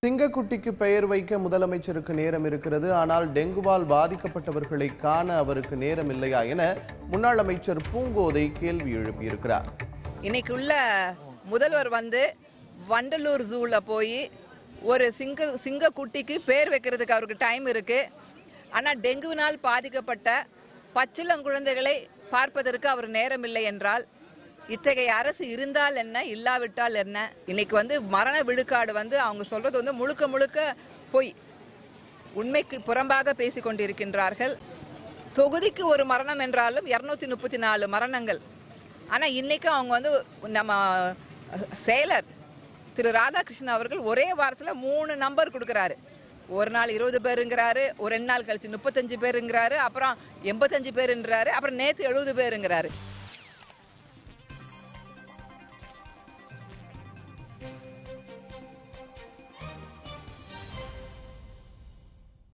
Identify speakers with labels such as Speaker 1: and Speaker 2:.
Speaker 1: சிங்கக்குட்டிக்கு பெயர் வைக்க முதலமைச்சருக்கு நேரம் இருக்கிறது ஆனால் டெங்குவால் பாதிக்கப்பட்டவர்களை காண அவருக்கு நேரம் இல்லையா என முன்னாள் அமைச்சர் பூங்கோதை கேள்வி எழுப்பியிருக்கிறார்
Speaker 2: இன்னைக்கு உள்ள முதல்வர் வந்து வண்டலூர் ஜூல போய் ஒரு சிங்க சிங்க குட்டிக்கு பேர் வைக்கிறதுக்கு அவருக்கு டைம் இருக்கு ஆனா டெங்குவினால் பாதிக்கப்பட்ட பச்சிளங்குழந்தைகளை பார்ப்பதற்கு அவர் நேரம் இல்லை என்றால் இத்தகைய அரசு இருந்தால் என்ன இல்லாவிட்டால் என்ன இன்னைக்கு வந்து மரண விழுக்காடு வந்து அவங்க சொல்றது வந்து முழுக்க முழுக்க பொய் உண்மைக்கு புறம்பாக பேசிக் கொண்டிருக்கின்றார்கள் தொகுதிக்கு ஒரு மரணம் என்றாலும் இருநூத்தி முப்பத்தி நாலு மரணங்கள் ஆனா இன்னைக்கு அவங்க வந்து நம்ம செயலர் திரு ராதாகிருஷ்ணன் அவர்கள் ஒரே வாரத்துல மூணு நம்பர் கொடுக்கறாரு ஒரு நாள் இருபது பேருங்கிறாரு ஒரு ரெண்டு நாள் கழிச்சு முப்பத்தஞ்சு பேருங்கிறாரு அப்புறம் எண்பத்தஞ்சு பேருங்கிறாரு அப்புறம் நேத்து எழுபது பேருங்கிறாரு